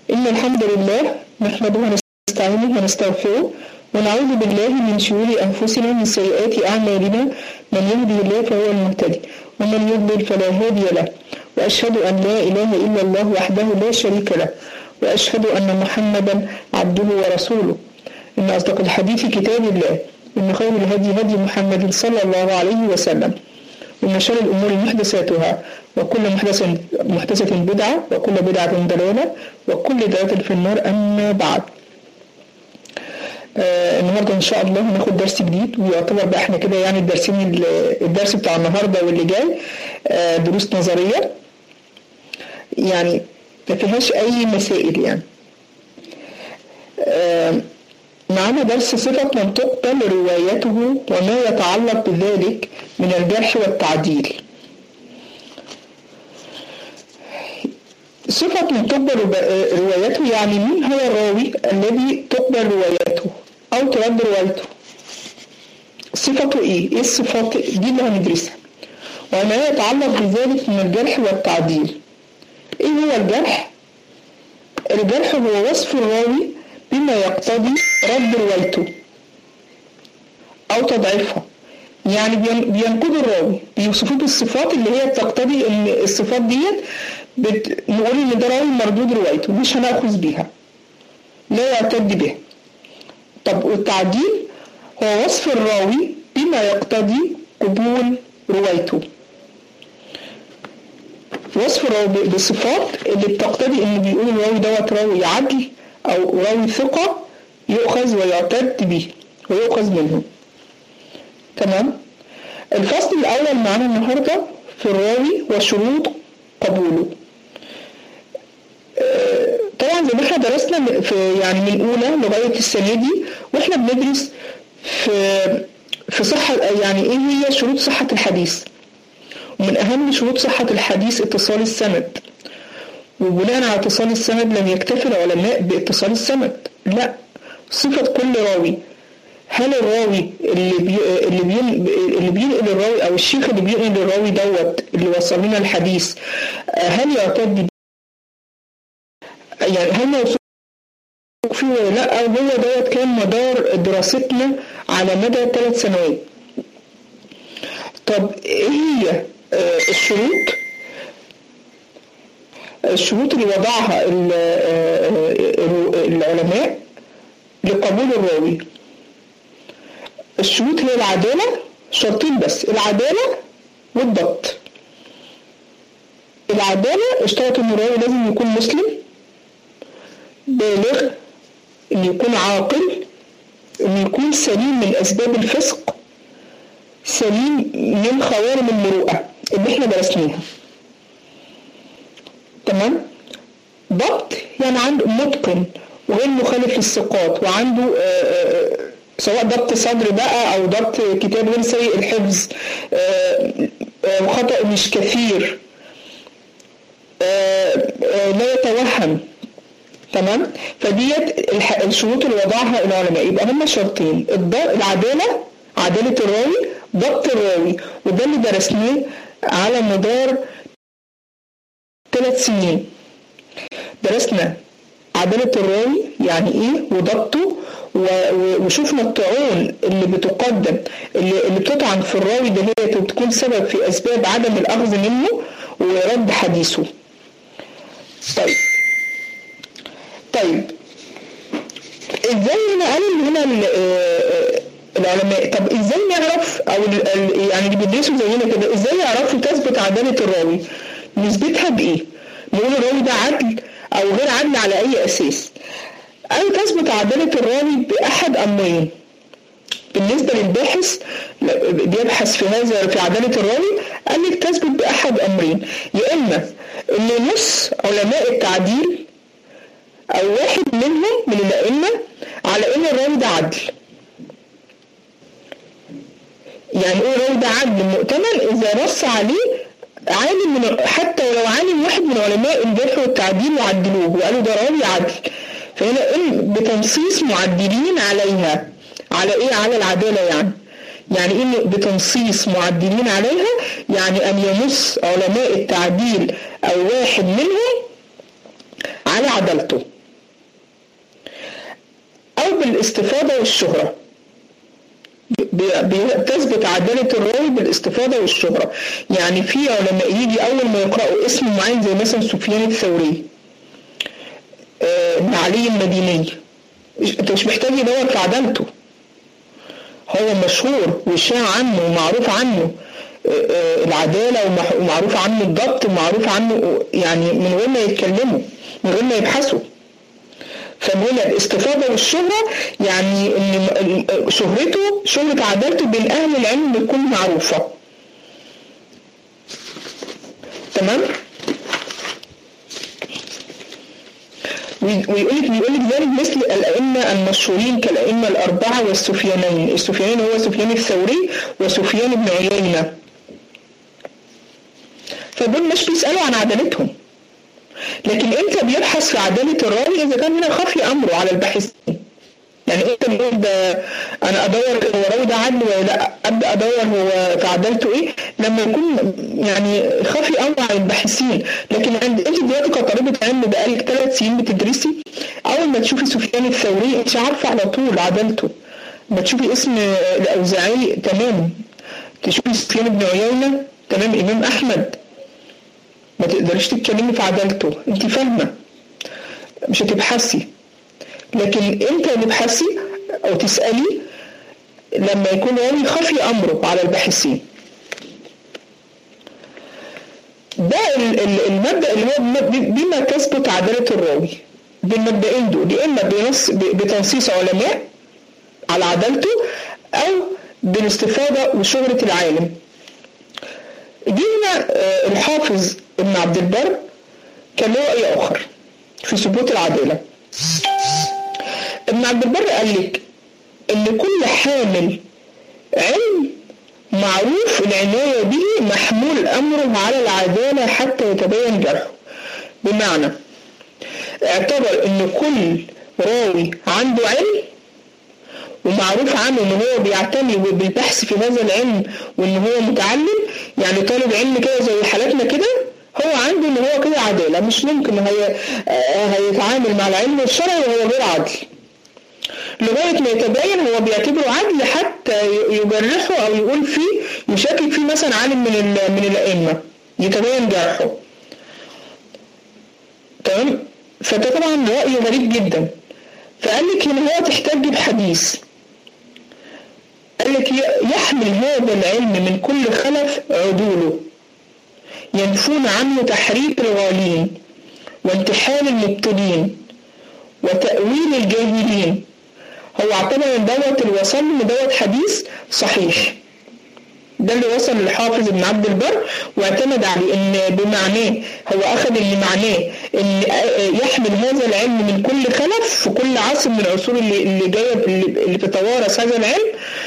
إن الحمد لله نحمده ونستعينه ونستغفره ونعوذ بالله من شرور أنفسنا ومن سيئات أعمالنا من يهده الله فهو المهتدي ومن يضلل فلا هادي له وأشهد أن لا إله إلا الله وحده لا شريك له وأشهد أن محمدا عبده ورسوله إن أصدق الحديث كتاب الله إن خير الهدي هدي محمد صلى الله عليه وسلم ومن شر الأمور محدثاتها وكل محدثة محدثة بدعة وكل بدعة ضلالة وكل ضلالة في النار أما بعد آه النهارده ان شاء الله هناخد درس جديد ويعتبر بقى احنا كده يعني الدرسين الدرس بتاع النهارده واللي جاي آه دروس نظريه يعني ما فيهاش اي مسائل يعني آه معانا درس صفة من تقبل روايته وما يتعلق بذلك من الجرح والتعديل صفة من تقبل روايته يعني مين هو الراوي الذي تقبل روايته أو ترد روايته صفته إيه؟ إيه الصفات دي اللي هندرسها وما يتعلق بذلك من الجرح والتعديل إيه هو الجرح؟ الجرح هو وصف الراوي بما يقتضي رد روايته أو تضعيفها يعني بينقضوا الراوي بيوصفوه بالصفات اللي هي بتقتضي ان الصفات ديت بت... نقول ان ده راوي مردود روايته مش هناخذ بيها لا يعتد بها طب والتعديل هو وصف الراوي بما يقتضي قبول روايته وصف الراوي بصفات اللي بتقتضي ان بيقول الراوي دوت راوي عدل او راوي ثقة يؤخذ ويعتد به ويؤخذ منه تمام الفصل الاول معانا النهارده في الراوي وشروط قبوله طبعا زي ما احنا درسنا في يعني من اولى لغايه السنه دي واحنا بندرس في في صحه يعني ايه هي شروط صحه الحديث ومن اهم شروط صحه الحديث اتصال السند وبناء على اتصال السند لم يكتفي العلماء باتصال السند لا صفه كل راوي هل الراوي اللي بي اللي بين اللي بينقل الراوي او الشيخ اللي بينقل الراوي دوت اللي وصل لنا الحديث هل يعتد يعني هل موثوق فيه ولا لا او هو دوت كان مدار دراستنا على مدى ثلاث سنوات طب ايه هي الشروط الشروط اللي وضعها العلماء لقبول الراوي الشروط هي العدالة شرطين بس العدالة والضبط العدالة اشترط ان الراوي لازم يكون مسلم بالغ ان يكون عاقل ان يكون سليم من اسباب الفسق سليم من خوارم المروءة اللي احنا درسناها تمام ضبط يعني عنده متقن وغير مخالف للثقات وعنده آآ آآ سواء ضبط صدر بقى او ضبط كتاب غير سيء الحفظ وخطأ مش كثير لا يتوهم تمام فديت الشروط اللي وضعها العلماء يبقى هما شرطين العداله عداله الراوي ضبط الراوي وده اللي درسناه على مدار ثلاث سنين درسنا عدالة الراوي يعني ايه وضبطه وشوفنا الطعون اللي بتقدم اللي, اللي بتطعن في الراوي ده هي بتكون سبب في اسباب عدم الاخذ منه ورد حديثه طيب طيب ازاي هنا قالوا هنا العلماء طب ازاي نعرف او يعني اللي بيدرسوا زينا كده ازاي يعرفوا تثبت عدالة الراوي نثبتها بايه نقول الراوي ده عدل او غير عدل على اي اساس أو تثبت عدالة الراوي بأحد أمرين بالنسبة للباحث بيبحث في هذا في عدالة الراوي قال لك تثبت بأحد أمرين يا إما إن نص علماء التعديل أو واحد منهم من الأئمة على إن الراوي ده عدل يعني إيه الراوي ده عدل مؤتمن إذا نص عليه عالم من حتى ولو عالم واحد من علماء الجرح والتعديل وعدلوه وقالوا ده راوي عدل فهنا إن بتنصيص معدلين عليها على ايه على العدالة يعني يعني ايه بتنصيص معدلين عليها يعني ان ينص علماء التعديل او واحد منهم على عدالته بالاستفاضة والشهرة بتثبت عدالة الراوي بالاستفاضة والشهرة يعني في علماء يجي أول ما يقرأوا اسم معين زي مثلا سفيان الثوري ابن علي المديني انت مش محتاج يدور في عدالته هو مشهور وشاع عنه ومعروف عنه العدالة ومعروف عنه الضبط ومعروف عنه يعني من غير ما يتكلموا من غير ما يبحثوا فبقول الاستفاضة والشهرة يعني ان شهرته شهرة عدالته بين اهل العلم بتكون معروفة تمام ويقول لك بيقول لك ذلك مثل الائمه المشهورين كالائمه الاربعه والسفيانين، السفيانين هو سفيان الثوري وسفيان بن عيينه. فدول مش بيسالوا عن عدالتهم. لكن امتى بيبحث في عداله الراوي اذا كان هنا خفي امره على الباحثين. يعني انت بتقول ده انا ادور هو راوي ده عدل ولا لا ابدا ادور هو في عدالته ايه لما يكون يعني خفي امر على الباحثين لكن عند انت دلوقتي كطالبه علم بقالك ثلاث سنين بتدرسي اول ما تشوفي سفيان الثوري انت عارفه على طول عدالته ما تشوفي اسم الاوزاعي تمام تشوفي سفيان بن عيينه تمام امام احمد ما تقدريش تتكلمي في عدالته انت فاهمه مش هتبحثي لكن امتى تبحثي او تسالي لما يكون راوي خفي امره على الباحثين ده المبدا اللي هو بما تثبت عداله الراوي بالمبدئين دول يا اما بنص بتنصيص علماء على عدالته او بالاستفاضه وشهره العالم جينا الحافظ ابن عبد البر كان له راي اخر في ثبوت العداله ابن عبد البر قال لك ان كل حامل علم معروف العناية به محمول أمره على العدالة حتى يتبين جرحه بمعنى اعتبر ان كل راوي عنده علم ومعروف عنه ان هو بيعتني بالبحث في هذا العلم وان هو متعلم يعني طالب علم كده زي حالاتنا كده هو عنده ان هو كده عداله مش ممكن هي هيتعامل مع العلم الشرعي وهو غير عدل لغايه ما يتبين هو بيعتبره عدل حتى يجرحه او يقول فيه يشكك فيه مثلا عالم من من الائمه يتبين جرحه تمام فده طبعا راي غريب جدا فقال لك ان هو تحتاج بحديث قال لك يحمل هذا العلم من كل خلف عدوله ينفون عنه تحريف الغالين وانتحال المبطلين وتأويل الجاهلين هو اعتبر ان دوت اللي وصل ان دوت حديث صحيح ده اللي وصل للحافظ ابن عبد البر واعتمد عليه ان بمعناه هو اخذ اللي معناه ان يحمل هذا العلم من كل خلف في كل عصر من العصور اللي اللي جايه اللي بتتوارث هذا العلم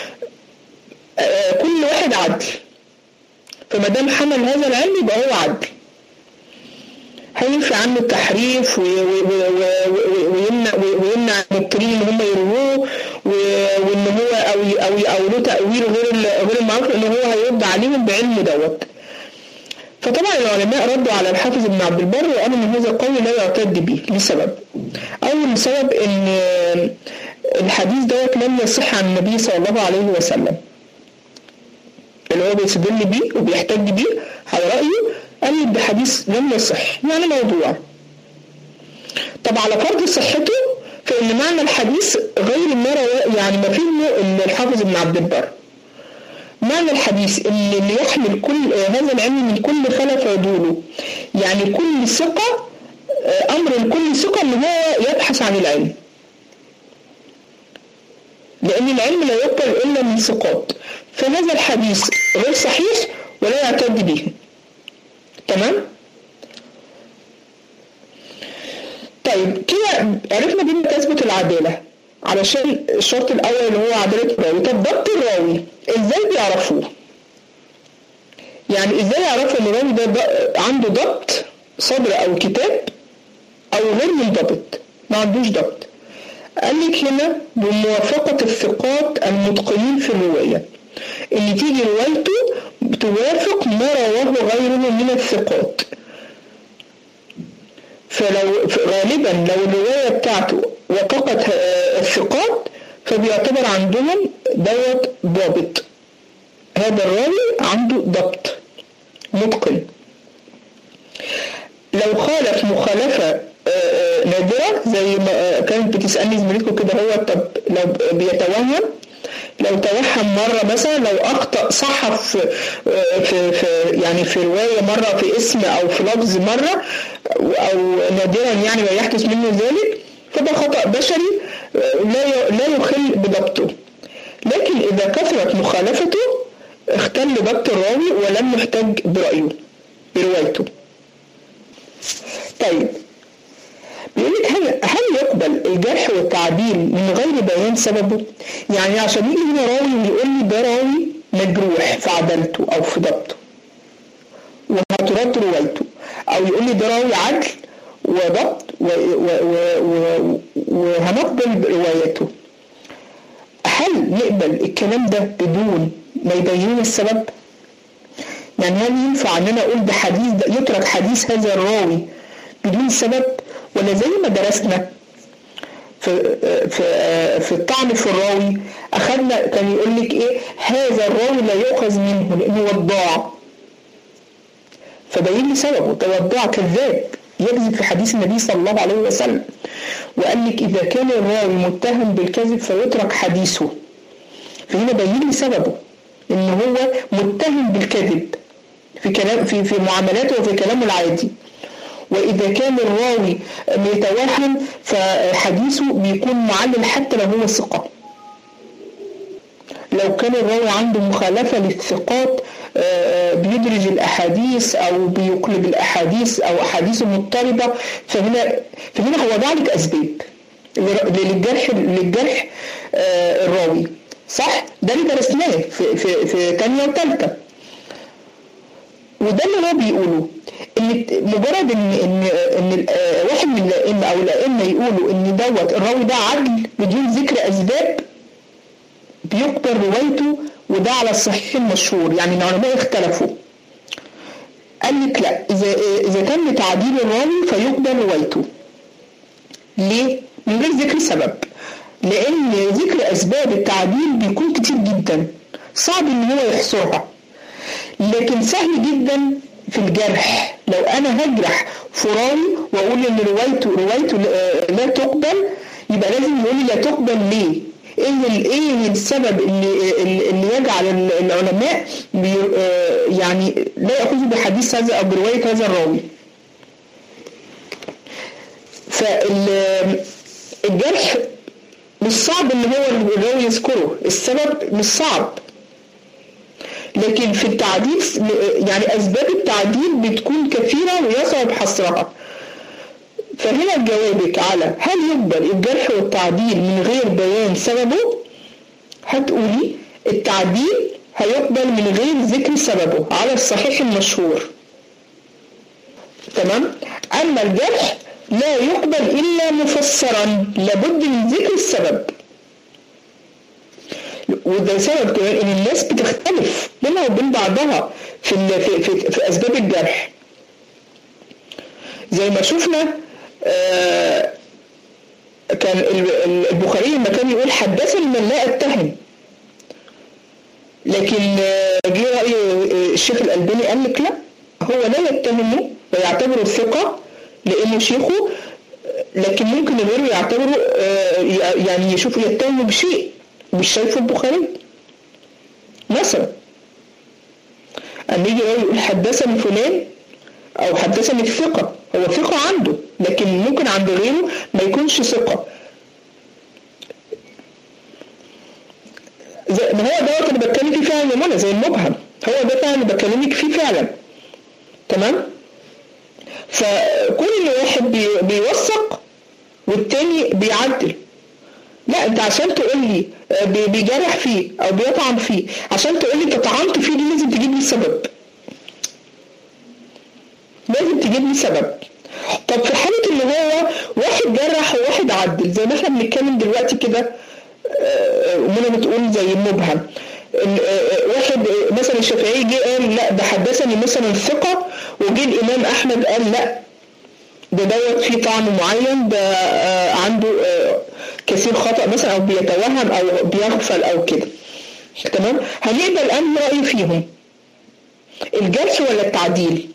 كل واحد عدل فما دام حمل هذا العلم يبقى هو عدل هينفي عنه التحريف ويمنع ويمنع المبتلين ان هم يرووه وان هو او او او له تاويل غير غير المعروف ان هو هيرد عليهم بعلمه دوت. فطبعا العلماء ردوا على الحافظ ابن عبد البر وقالوا ان هذا القول لا يعتد به لسبب. اول سبب ان الحديث دوت لم يصح عن النبي صلى الله عليه وسلم. اللي هو بيستدل بيه وبيحتج بيه على رايه قال بحديث لم يصح يعني موضوع طب على فرض صحته فإن معنى الحديث غير ما يعني ما فهمه الحافظ ابن عبد البر معنى الحديث ان اللي يحمل كل هذا العلم من كل خلف عدوله يعني كل ثقة أمر لكل ثقة ان هو يبحث عن العلم لأن العلم لا يقبل إلا من ثقات فهذا الحديث غير صحيح ولا يعتد به تمام طيب كده عرفنا بما تثبت العدالة علشان الشرط الأول اللي هو عدالة الراوي طب ضبط الراوي ازاي بيعرفوه؟ يعني ازاي يعرفوا ان الراوي ده عنده ضبط صدر او كتاب او غير منضبط ما عندوش ضبط قال لك هنا بموافقة الثقات المتقنين في الرواية اللي تيجي روايته توافق ما رواه غيره من الثقات فلو غالبا لو الرواية بتاعته وافقت الثقات فبيعتبر عندهم دوت ضابط هذا الراوي عنده ضبط متقن لو خالف مخالفة نادرة زي ما كانت بتسألني زميلتكم كده هو طب لو بيتوهم لو توهم مرة مثلا لو أخطأ صح في, في, في يعني في رواية مرة في اسم أو في لفظ مرة أو نادرا يعني ما يحدث منه ذلك فده خطأ بشري لا لا يخل بضبطه لكن إذا كثرت مخالفته اختل ضبط الراوي ولم يحتج برأيه بروايته طيب بيقول لك هل هل يقبل الجرح والتعديل من غير بيان سببه؟ يعني عشان يجي هنا راوي ويقول لي ده راوي مجروح في عدالته او في ضبطه وهترد روايته او يقول لي ده راوي عدل وضبط وهنقبل روايته هل نقبل الكلام ده بدون ما يبين السبب؟ يعني هل ينفع ان انا اقول ده حديث ده يترك حديث هذا الراوي بدون سبب ولا زي ما درسنا في في في الطعن في الراوي اخذنا كان يقول لك ايه هذا الراوي لا يؤخذ منه لانه وضاع فبين لي سببه ده وضاع كذاب يكذب في حديث النبي صلى الله عليه وسلم وقال لك اذا كان الراوي متهم بالكذب فيترك حديثه فهنا بين لي سببه ان هو متهم بالكذب في كلام في في معاملاته وفي كلامه العادي وإذا كان الراوي بيتوهم فحديثه بيكون معلل حتى لو هو ثقة لو كان الراوي عنده مخالفة للثقات بيدرج الأحاديث أو بيقلب الأحاديث أو أحاديثه مضطربة فهنا فهنا هو ضع لك أسباب للجرح للجرح الراوي صح؟ ده اللي درسناه في في في ثانية وثالثة وده اللي هو بيقوله ان مجرد ان ان ان واحد من الائمه او الائمه يقولوا ان دوت الراوي ده عدل بدون ذكر اسباب بيقبل روايته وده على الصحيح المشهور يعني العلماء اختلفوا قال لك لا اذا اذا تم تعديل الراوي فيقبل روايته ليه؟ من غير ذكر سبب لان ذكر اسباب التعديل بيكون كتير جدا صعب ان هو يحصرها لكن سهل جدا في الجرح لو انا هجرح فراوي واقول ان روايته روايته لا تقبل يبقى لازم يقول لي لا تقبل ليه؟ ايه ايه السبب اللي اللي يجعل العلماء يعني لا ياخذوا بحديث هذا او بروايه هذا الراوي. فالجرح مش صعب ان هو الراوي يذكره، السبب مش صعب لكن في التعديل يعني اسباب التعديل بتكون كثيره ويصعب حصرها فهنا جوابك على هل يقبل الجرح والتعديل من غير بيان سببه هتقولي التعديل هيقبل من غير ذكر سببه على الصحيح المشهور تمام اما الجرح لا يقبل الا مفسرا لابد من ذكر السبب وده سبب كمان ان الناس بتختلف بينها وبين بعضها في في في, في اسباب الجرح زي ما شفنا آه كان البخاري لما كان يقول حدثني من لا اتهم لكن جه راي الشيخ الالباني قال لك لا هو لا يتهمه ويعتبره الثقه لانه شيخه لكن ممكن غيره يعتبره يعني يشوف يتهمه بشيء مش شايفه البخاري مثلا اما يجي يقول حدثني فلان او حدثني الثقه هو ثقه عنده لكن ممكن عند غيره ما يكونش ثقه زي ما هو دوت اللي بتكلم فيه فعلا يا منى زي المبهم هو ده فعلا اللي بكلمك فيه فعلا تمام فكل واحد بي بيوثق والتاني بيعدل لا انت عشان تقول لي بيجرح فيه او بيطعن فيه عشان تقول لي انت طعنت فيه دي لازم تجيب لي سبب لازم تجيب لي سبب طب في حالة ان هو واحد جرح وواحد عدل زي ما احنا بنتكلم دلوقتي كده منى بتقول زي المبهم واحد مثلا الشافعي جه قال لا ده حدثني مثلا الثقة وجه الامام احمد قال لا ده دوت فيه طعن معين ده عنده كثير خطأ مثلا أو بيتوهم أو بيغفل أو كده تمام هنقبل أنهي رأي فيهم الجرح ولا التعديل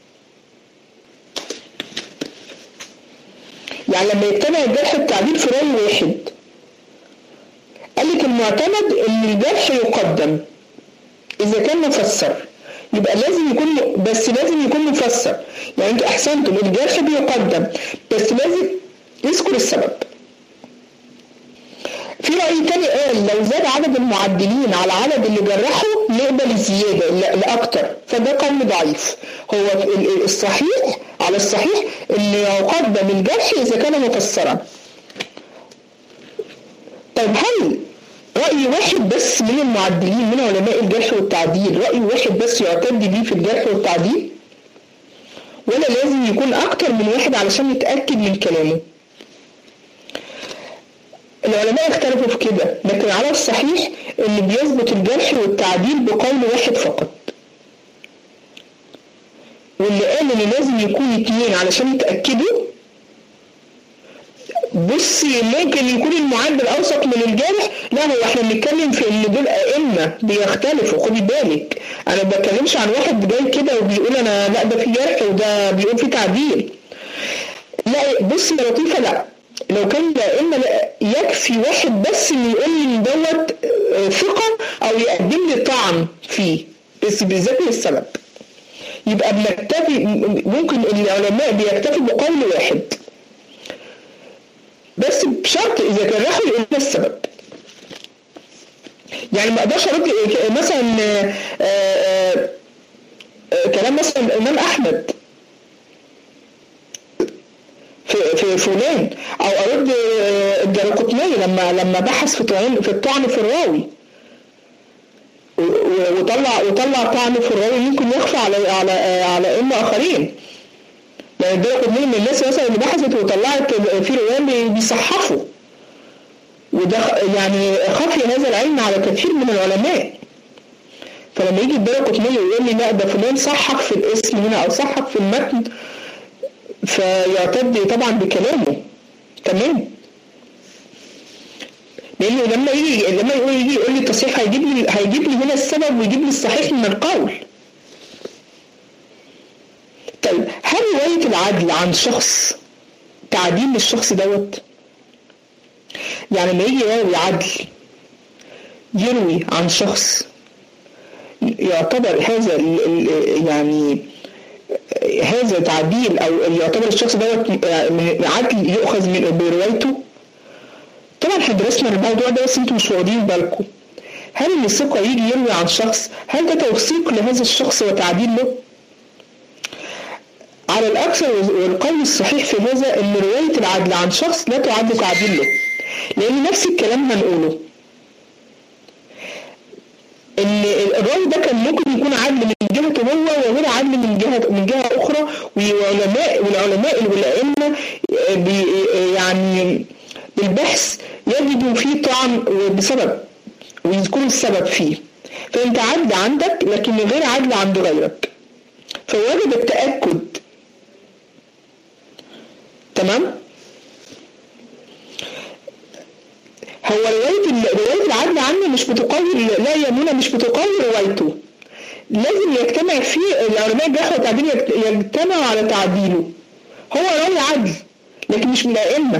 يعني لما يجتمع الجرح والتعديل في رأي واحد قال لك المعتمد ان الجرح يقدم اذا كان مفسر يبقى لازم يكون بس لازم يكون مفسر يعني انتوا احسنتم الجرح بيقدم بس لازم يذكر السبب في رأي تاني قال لو زاد عدد المعدلين على عدد اللي جرحوا نقبل الزيادة لأكتر فده قول ضعيف هو الصحيح على الصحيح ان يقدم الجرح إذا كان مفسرا طيب هل رأي واحد بس من المعدلين من علماء الجرح والتعديل رأي واحد بس يعتد بيه في الجرح والتعديل ولا لازم يكون أكتر من واحد علشان نتأكد من كلامه العلماء اختلفوا في كده لكن على الصحيح ان بيثبت الجرح والتعديل بقول واحد فقط واللي قال ان لازم يكون اتنين علشان يتأكدوا بص ممكن يكون المعدل اوثق من الجرح لا هو احنا بنتكلم في ان دول ائمه بيختلفوا خدي بالك انا ما بتكلمش عن واحد جاي كده وبيقول انا لا ده في جرح وده بيقول في تعديل لا بص يا لطيفه لا لو كان الائمه يكفي واحد بس اللي يقول لي دوت ثقه او يقدم لي طعن فيه بس بيذاكر السبب يبقى بنكتفي ممكن العلماء بيكتفوا بقول واحد بس بشرط اذا كان راحوا يقول لنا السبب يعني ما اقدرش ارد مثلا آآ آآ كلام مثلا الامام احمد في في فلان او ارد الدرقطني لما لما بحث في طعن في الطعن في الراوي وطلع وطلع طعن في الراوي ممكن يخفى على على على ائمه اخرين يعني الدرقطني من الناس مثلا اللي بحثت وطلعت في رواية بيصحفوا وده يعني خفي هذا العلم على كثير من العلماء فلما يجي الدرقطني يقول لي لا ده فلان صحح في الاسم هنا او صحح في المتن فيعتد طبعا بكلامه تمام لانه لما يجي لما يقول يجي يقول لي التصحيح هيجيب لي هيجيب لي هنا السبب ويجيب لي الصحيح من القول طيب هل رواية العدل عن شخص تعديل للشخص دوت؟ يعني لما يجي راوي عدل يروي عن شخص يعتبر هذا يعني هذا تعديل او يعتبر الشخص دوت عدل يؤخذ من بروايته طبعا احنا درسنا الموضوع ده بس انتم مش واخدين بالكم هل ان الثقه يجي يروي عن شخص هل ده توثيق لهذا الشخص وتعديل له؟ على الأكثر والقول الصحيح في هذا أن رواية العدل عن شخص لا تعد تعديل له لأن نفس الكلام هنقوله ان الراوي ده كان ممكن يكون عدل من جهته هو وغير عدل من جهه من جهه اخرى والعلماء والعلماء والائمه يعني بالبحث يجدوا فيه طعن بسبب ويذكروا السبب فيه فانت عدل عندك لكن غير عدل عند غيرك فواجب التاكد تمام هو رواية رواية العدل عنه مش بتقوي لا يمون مش بتقوي روايته لازم يجتمع فيه العلماء الجرح والتعديل يجتمعوا على تعديله هو راوي عدل لكن مش من الأئمة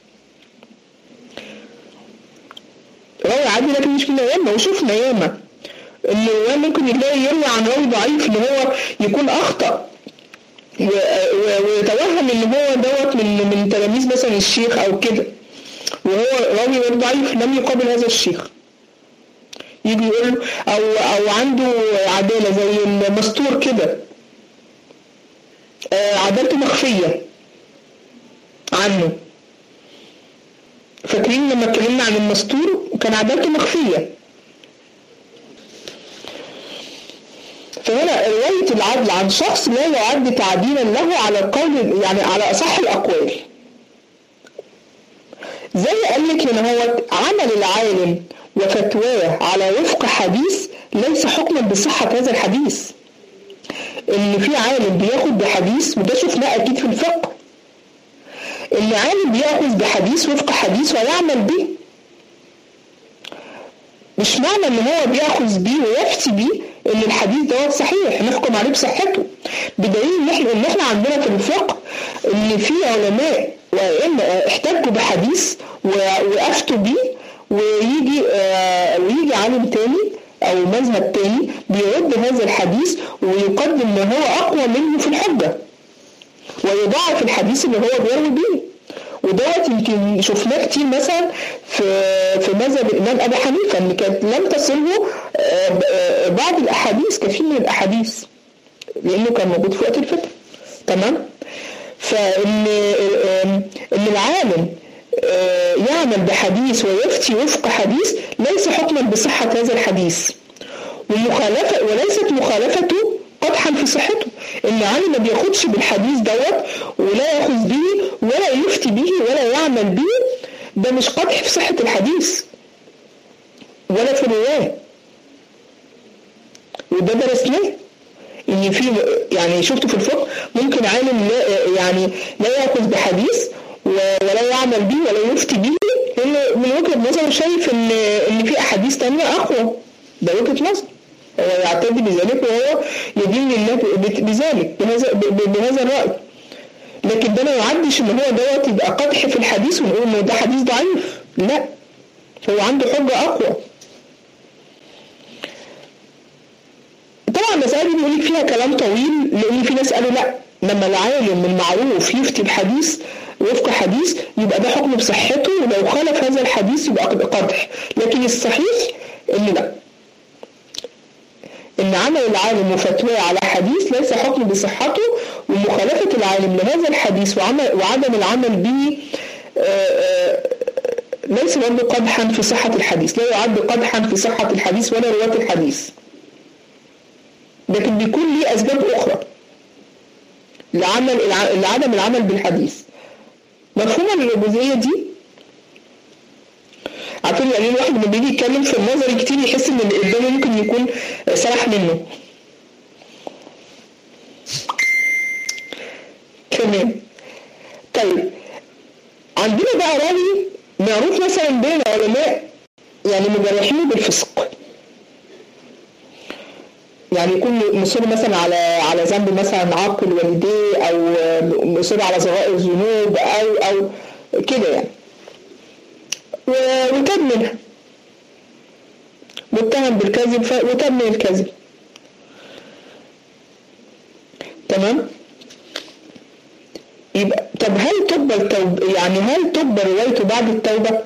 راوي عدل لكن مش من الأئمة وشفنا ياما إن ممكن يلاقي يروي عن راوي ضعيف إن هو يكون أخطأ ويتوهم إن هو دوت من من تلاميذ مثلا الشيخ أو كده وهو راوي ضعيف لم يقابل هذا الشيخ يجي يقول او او عنده عداله زي المستور كده آه عدالته مخفيه عنه فاكرين لما اتكلمنا عن المستور كان عدالته مخفيه فهنا رواية العدل عن شخص لا يعد تعديلا له على القول يعني على أصح الأقوال زي قال لك ان هو عمل العالم وفتواه على وفق حديث ليس حكما بصحة هذا الحديث ان في عالم بياخد بحديث وده شفناه اكيد في الفقه ان ان عالم بيأخذ بحديث وفق حديث ويعمل به مش معنى ان هو بياخذ بيه ويفتي بيه ان الحديث دوت صحيح نحكم عليه بصحته بدليل ان احنا ان احنا عندنا في الفقه ان في علماء وائمه احتجوا بحديث وافتوا بيه ويجي آه ويجي عالم تاني او مذهب تاني بيرد هذا الحديث ويقدم ما هو اقوى منه في الحجه ويضاعف الحديث اللي هو بيروي بيه ودوت يمكن شفناه كتير مثلا في في مذهب الامام ابي حنيفه ان كانت لم تصله بعض الاحاديث كثير من الاحاديث لانه كان موجود في وقت الفتن تمام فان ان العالم يعمل بحديث ويفتي وفق حديث ليس حكما بصحة هذا الحديث ومخالفة وليست مخالفته قدحا في صحته ان علي ما بياخدش بالحديث دوت ولا ياخذ به ولا يفتي به ولا يعمل به ده مش قدح في صحة الحديث ولا في الرواية وده درسناه ان في يعني شفته في الفقه ممكن عالم لا يعني لا ياخذ بحديث ولا يعمل به ولا يفتي به لانه من وجهه نظره شايف ان ان في احاديث ثانيه اقوى ده وجهه نظر هو يعتد بذلك وهو يدين لله بذلك بهذا بهذا الراي لكن ده ما يعدش ان هو دوت يبقى قدح في الحديث ونقول ان ده حديث ضعيف لا هو عنده حجه اقوى طبعا المسألة دي بيقول لك فيها كلام طويل لأن في ناس قالوا لا لما العالم المعروف يفتي بحديث وفق حديث يبقى ده حكم بصحته ولو خالف هذا الحديث يبقى قدح لكن الصحيح ان لا ان عمل العالم وفتواه على حديث ليس حكم بصحته ومخالفة العالم لهذا الحديث وعمل وعدم العمل به ليس برضه قدحا في صحة الحديث لا يعد قدحا في صحة الحديث ولا رواة الحديث لكن بيكون ليه أسباب أخرى لعمل لعدم العمل بالحديث مفهومة الجزئية دي عارفين يعني الواحد لما بيجي يتكلم في النظري كتير يحس ان اللي قدامه ممكن يكون سرح منه تمام طيب عندنا بقى راوي معروف مثلا بين العلماء يعني مجرحينه بالفسق يعني يكون مصر مثلا على على ذنب مثلا عاقل والديه او مصر على صغائر الذنوب او او كده يعني وتاب منها متهم بالكذب وتاب من الكذب تمام يبقى طب هل تقبل توب يعني هل تقبل روايته بعد التوبه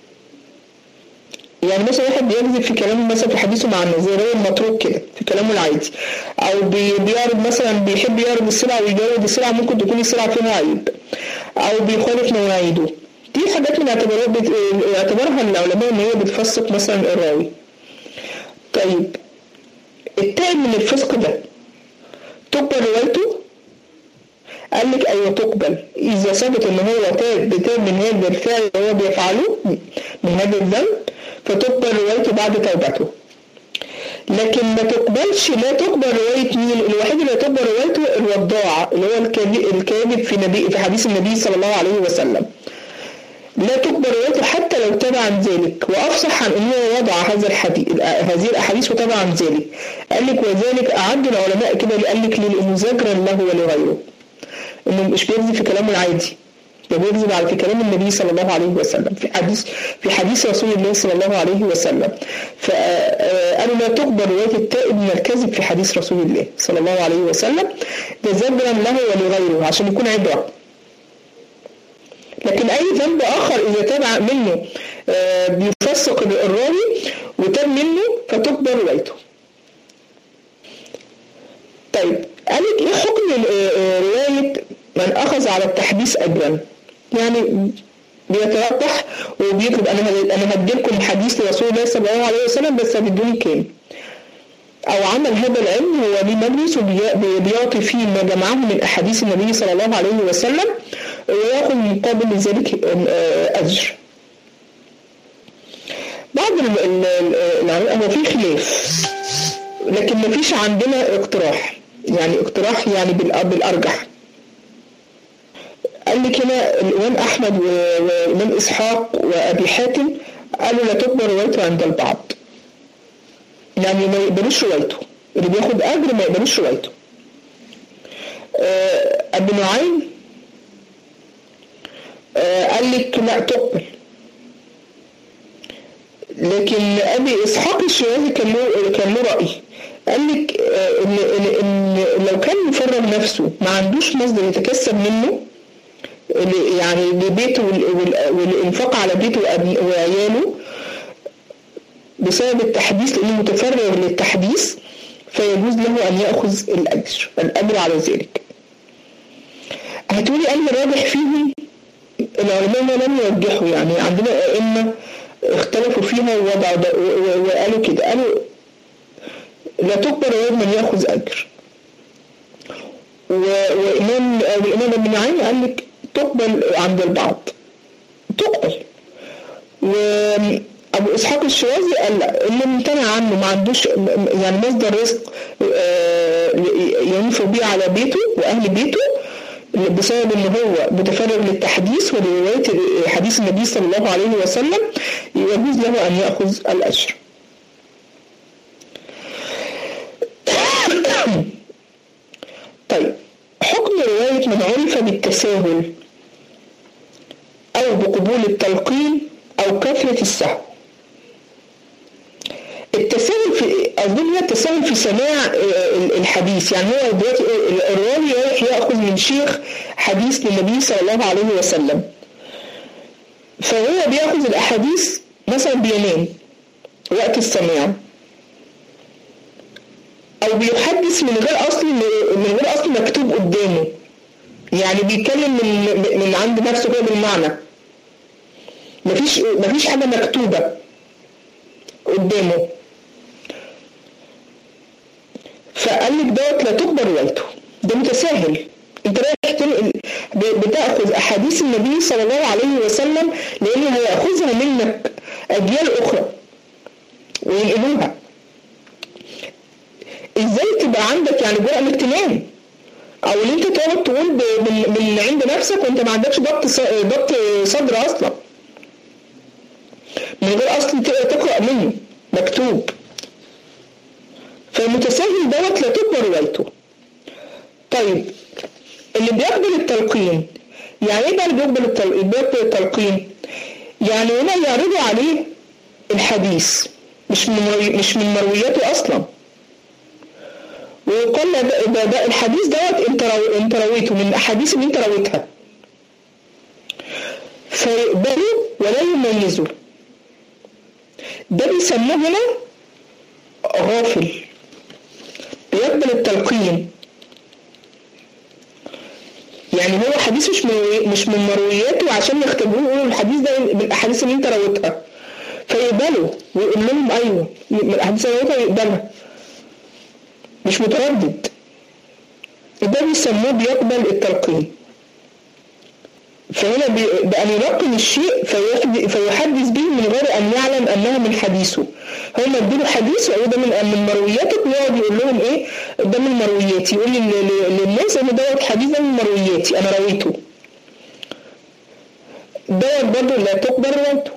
يعني مثلا واحد بيكذب في كلامه مثلا في حديثه مع الناس زي المتروك كده في كلامه العادي او بيعرض مثلا بيحب يعرض السلعه ويجود السلعه ممكن تكون السلعه فيها عيب او بيخالف مواعيده دي حاجات من اعتبارات اعتبارها العلماء ان هي بتفسق مثلا الراوي طيب التائب من الفسق ده تقبل روايته قال لك ايوه تقبل اذا ثبت ان هو تاب بتاب من هذا الفعل اللي هو بيفعله من هذا الذنب فتقبل روايته بعد توبته لكن ما تقبلش لا تقبل رواية مين الوحيد اللي تقبل روايته الوضاع اللي هو الكاذب في نبي في حديث النبي صلى الله عليه وسلم لا تقبل روايته حتى لو تبع عن ذلك وافصح عن انه وضع هذا الحديث هذه الاحاديث وتبع عن ذلك قال لك وذلك اعد العلماء كده قال لك لانه زجرا له ولغيره انه مش بيكذب في كلامه العادي ده بيكذب على في كلام النبي صلى الله عليه وسلم في حديث في حديث رسول الله صلى الله عليه وسلم فقالوا لا تقبل روايه التائب من الكذب في حديث رسول الله صلى الله عليه وسلم ده زجرا له ولغيره عشان يكون عبره لكن اي ذنب اخر اذا تابع منه بيفسق الراوي وتاب منه فتقبل روايته طيب قالت ايه حكم روايه من اخذ على التحديث اجرا يعني بيتوضح وبيطلب انا انا هديلكم حديث لرسول الله صلى الله عليه وسلم بس هتدوني كام او عمل هذا العلم هو ليه مجلس وبيعطي فيه ما جمعه من احاديث النبي صلى الله عليه وسلم وياخذ مقابل ذلك اجر بعض العلماء هو في خلاف لكن ما فيش عندنا اقتراح يعني اقتراح يعني بالارجح قال لك هنا الإمام أحمد والإمام إسحاق وأبي حاتم قالوا لا تقبل روايته عند البعض يعني ما يقبلوش روايته اللي بياخد أجر ما يقبلوش روايته أبي نعيم قال لك لا تقبل لكن ابي اسحاق الشيرازي كان له كان له راي قال لك ان ان لو كان مفرغ نفسه ما عندوش مصدر يتكسب منه يعني لبيته والانفاق على بيته وعياله بسبب التحديث لانه متفرغ للتحديث فيجوز له ان ياخذ الاجر الاجر على ذلك هتقولي أن الراجح فيهم العلماء لم يوجحوا يعني عندنا أئمة اختلفوا فيها ووضعوا وقالوا كده قالوا لا تقبل غير من ياخذ اجر وامام الامام ابن نعيم قال لك تقبل عند البعض تقبل وابو اسحاق الشوازي قال لا اللي امتنع عنه ما عندوش يعني مصدر رزق ينفق بيه على بيته واهل بيته بسبب ان هو متفرغ للتحديث ولروايه حديث النبي صلى الله عليه وسلم يجوز له ان ياخذ الاجر. طيب حكم روايه من عرف بالتساهل او بقبول التلقين او كثره السهو. التساهل في اظن هي التساهل في سماع الحديث يعني هو دلوقتي الراوي رايح ياخذ من شيخ حديث للنبي صلى الله عليه وسلم فهو بياخذ الاحاديث مثلا بينام وقت السماع او بيحدث من غير اصل من غير اصل مكتوب قدامه يعني بيتكلم من من عند نفسه كده بالمعنى مفيش مفيش حاجه مكتوبه قدامه فقال لك دوت لا تقبل روايته ده متساهل انت رايح بتاخذ احاديث النبي صلى الله عليه وسلم لانه هياخذها منك اجيال اخرى وينقلوها ازاي تبقى عندك يعني جرأة انك تنام او ان انت تقعد تقول من, من عند نفسك وانت ما عندكش ضبط ضبط صدر اصلا من غير اصلا تقرا منه مكتوب فالمتساهل دوت لا تقبل روايته طيب اللي بيقبل التلقين يعني ايه بقى اللي بيقبل التلقين بيقبل التلقين يعني هنا يعرضوا عليه الحديث مش من مروي مش من مروياته اصلا ويقال ده, ده, ده الحديث دوت انت رو انت رويته من الاحاديث اللي انت رويتها فيقبلوا ولا يميزوا ده بيسموه هنا غافل بيقبل التلقين يعني هو حديث مش من مش من مروياته عشان يختبروه يقولوا الحديث ده من الاحاديث اللي انت رويتها فيقبلوا ويقول لهم ايوه من الاحاديث اللي رويتها يقبلها مش متردد ده بيسموه بيقبل التلقين فهنا بأن يلقن الشيء فيحدث به من غير أن يعلم أنه من حديثه هم ادوا حديث وقالوا ده من من مروياتك ويقعد يقول لهم إيه ده من مروياتي يقول للناس إن دوت حديث ده من مروياتي أنا رويته دوت برضه لا تقبل روايته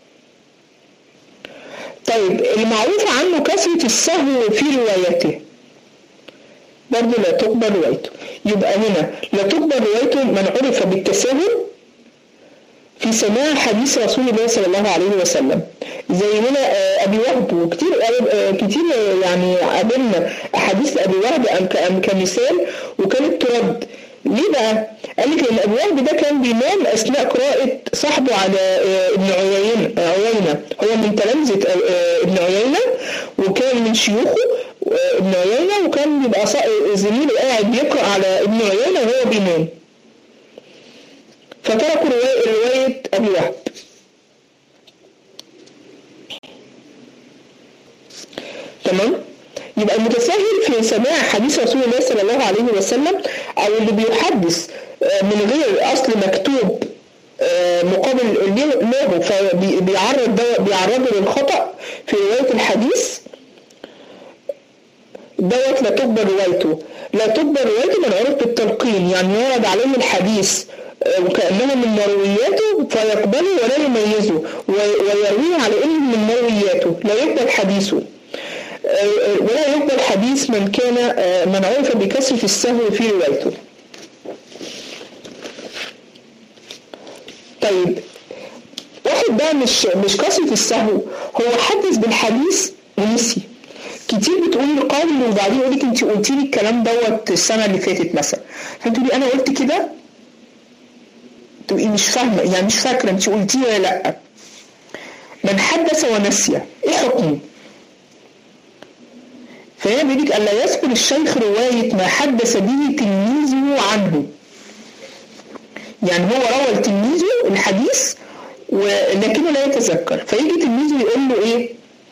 طيب المعروف عنه كثرة السهو في روايته برضه لا تقبل روايته يبقى هنا لا تقبل روايته من عرف بالتساهل في سماع حديث رسول الله صلى الله عليه وسلم زي هنا ابي وهب وكتير كتير يعني قابلنا احاديث ابي وهب كمثال وكانت ترد ليه بقى؟ قال لك ان ابو وهب ده كان بينام اثناء قراءه صاحبه على ابن عيينه عيينه هو من تلامذه ابن عيينه وكان من شيوخه ابن عيينة وكان بيبقى زميله قاعد بيقرأ على ابن عيينة وهو بينام فتركوا رواية, رواية أبي وهب تمام يبقى المتساهل في سماع حديث رسول الله صلى الله عليه وسلم أو اللي بيحدث من غير أصل مكتوب مقابل له فبيعرض بيعرضه للخطأ في رواية الحديث دوت لا تقبل روايته لا تقبل روايته من عرف بالتلقين يعني يورد عليه الحديث وكأنه من مروياته فيقبله ولا يميزه ويرويه على انه من مروياته لا يقبل حديثه ولا يقبل حديث من كان من عرف بكثرة السهو في روايته طيب واحد بقى مش مش كثرة السهو هو حدث بالحديث ونسي كتير بتقولي القول وبعدين يقول لك انت قلتي لي الكلام دوت السنه اللي فاتت مثلا فتقولي انا قلت كده تبقي مش فاهمه يعني مش فاكره انت قلتيه ولا لا من حدث ونسي ايه حكمه؟ فهنا بيقول لك الا يذكر الشيخ روايه ما حدث به تلميذه عنه يعني هو روى لتلميذه الحديث ولكنه لا يتذكر فيجي تلميذه يقول له ايه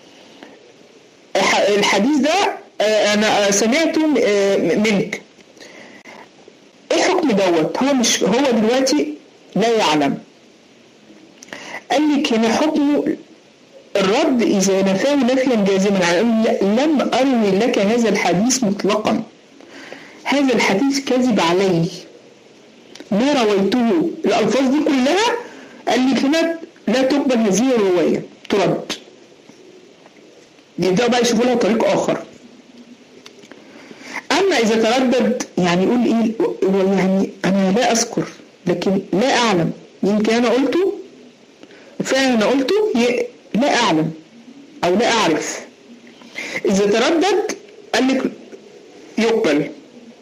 الحديث ده انا سمعته منك ايه حكم دوت هو مش هو دلوقتي لا يعلم قال لك هنا حكمه الرد إذا نفاه نفيا جازما على أنه لم أروي لك هذا الحديث مطلقا هذا الحديث كذب علي ما رويته الألفاظ دي كلها قال لك هنا لا تقبل هذه الرواية ترد يبدأوا بقى يشوفوا لها طريق آخر أما إذا تردد يعني يقول إيه يعني أنا لا أذكر لكن لا أعلم يمكن أنا قلته فعلا أنا قلته لا أعلم أو لا أعرف إذا تردد قال لك يقبل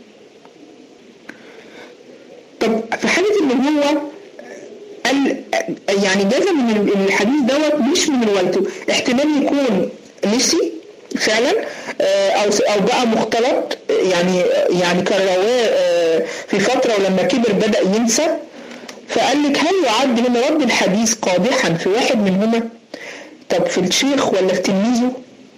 طب في حالة إن هو قال يعني جزم من الحديث دوت مش من روايته احتمال يكون نسي فعلا او او بقى مختلط يعني يعني كان رواه في فتره ولما كبر بدا ينسى فقال لك هل يعد هنا رد الحديث قادحا في واحد منهما؟ طب في الشيخ ولا في تلميذه؟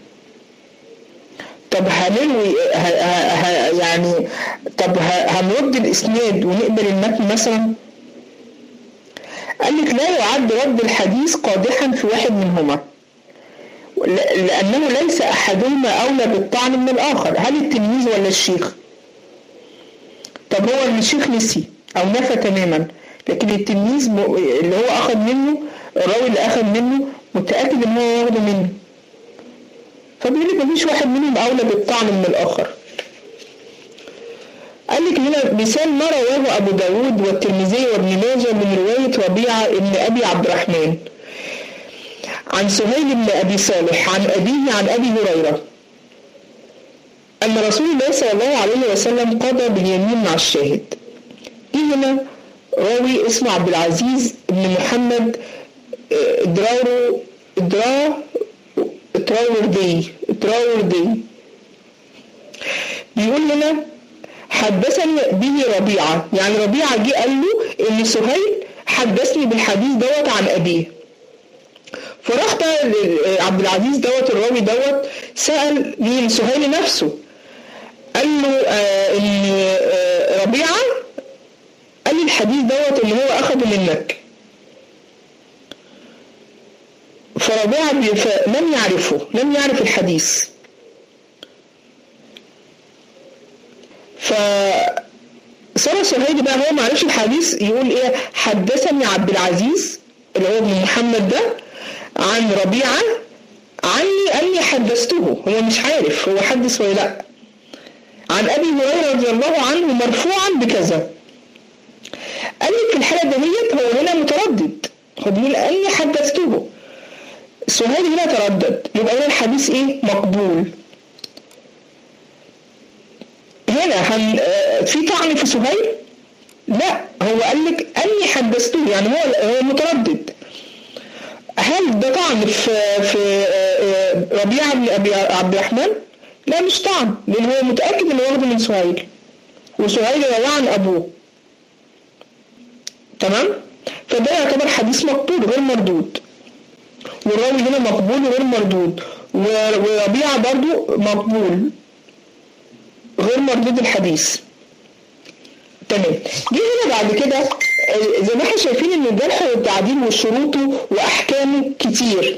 طب هنروي يعني طب هنرد الاسناد ونقبل المتن مثلا؟ قال لك لا يعد رد الحديث قادحا في واحد منهما لأنه ليس أحدهما أولى بالطعن من الآخر هل التلميذ ولا الشيخ طب هو الشيخ نسي أو نفى تماما لكن التلميذ اللي هو أخذ منه الراوي اللي أخذ منه متأكد إن هو ياخده منه فبيقول لك مفيش واحد منهم أولى بالطعن من الآخر قال لك هنا مثال ما رواه أبو داود والترمذي وابن ماجه من رواية ربيعة ابن أبي عبد الرحمن عن سهيل بن أبي صالح عن أبيه عن أبي هريرة أن رسول الله صلى الله عليه وسلم قضى باليمين مع الشاهد جه هنا راوي اسمه عبد العزيز بن محمد دراورو درا تراوردي تراوردي بيقول لنا حدثني به ربيعة يعني ربيعة جه قال له إن سهيل حدثني بالحديث دوت عن أبيه فراح بقى عبد العزيز دوت الراوي دوت سأل مين سهيل نفسه قال له آه ان آه ربيعة قال لي الحديث دوت اللي هو أخده منك فربيعة لم يعرفه لم يعرف الحديث ف صار سهيل بقى هو ما عرفش الحديث يقول ايه حدثني عبد العزيز اللي هو ابن محمد ده عن ربيعة عني أني حدثته هو مش عارف هو حدث ولا لا عن أبي هريرة رضي الله عنه مرفوعا بكذا قال لك في الحالة دهيت هو هنا متردد هو بيقول أني حدثته سهيل هنا تردد يبقى هنا الحديث إيه مقبول هنا هن في طعن في سهيل لا هو قال لك أني حدثته يعني هو هو متردد هل ده طعن في في ربيعه بن ابي عبد الرحمن؟ لا مش طعن لان هو متاكد انه واخده من سهيل وسهيل رواه عن ابوه تمام؟ فده يعتبر حديث مقبول غير مردود والراوي هنا مقبول وغير مردود وربيعه برضو مقبول غير مردود الحديث تمام جه هنا بعد كده زي ما احنا شايفين ان الجرح والتعديل وشروطه واحكامه كتير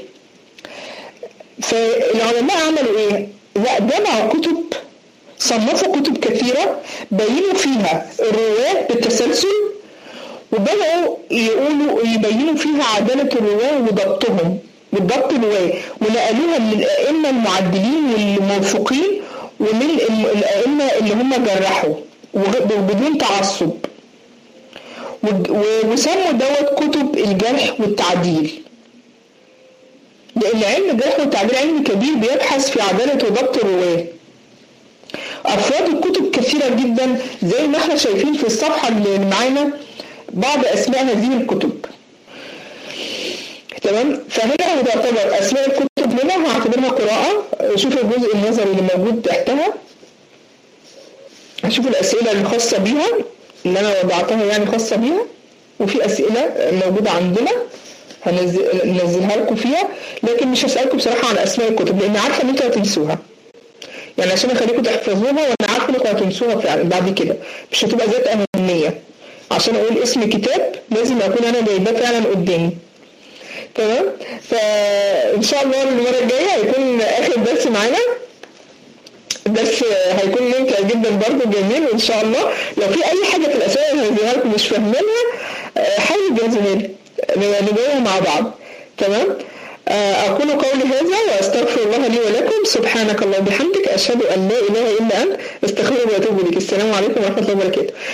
فالعلماء عملوا ايه؟ لا جمعوا كتب صنفوا كتب كثيرة بينوا فيها الرواة بالتسلسل وبدأوا يقولوا يبينوا فيها عدالة الرواة وضبطهم وضبط الرواة ونقلوها من الأئمة المعدلين والموثوقين ومن الأئمة اللي هم جرحوا وبدون تعصب وسموا دوت كتب الجرح والتعديل لأن علم الجرح والتعديل علم كبير بيبحث في عدالة وضبط الرواة أفراد الكتب كثيرة جدا زي ما احنا شايفين في الصفحة اللي معانا بعض أسماء هذه الكتب تمام فهنا هتعتبر أسماء الكتب هنا هعتبرها قراءة شوف الجزء النظري اللي موجود تحتها هشوف الأسئلة الخاصة بيها اللي أنا وضعتها يعني خاصة بيها وفي أسئلة موجودة عندنا هننزلها لكم فيها لكن مش هسألكم بصراحة عن أسماء الكتب لأن عارفة إن أنتوا هتنسوها يعني عشان أخليكم تحفظوها وأنا عارفة إنكم هتنسوها فعلا بعد كده مش هتبقى ذات أهمية عشان أقول اسم كتاب لازم أكون أنا جايباه فعلا قدامي تمام فإن شاء الله المرة الجاية هيكون آخر درس معانا بس هيكون ممتع جدا برضه جميل وان شاء الله لو في اي حاجه في الاسئله اللي هديها لكم مش فاهمينها حاولوا تجهزوا لي نجاوبها مع بعض تمام أقول قولي هذا وأستغفر الله لي ولكم سبحانك اللهم وبحمدك أشهد أن لا إله إلا أنت أستغفرك وأتوب إليك السلام عليكم ورحمة الله وبركاته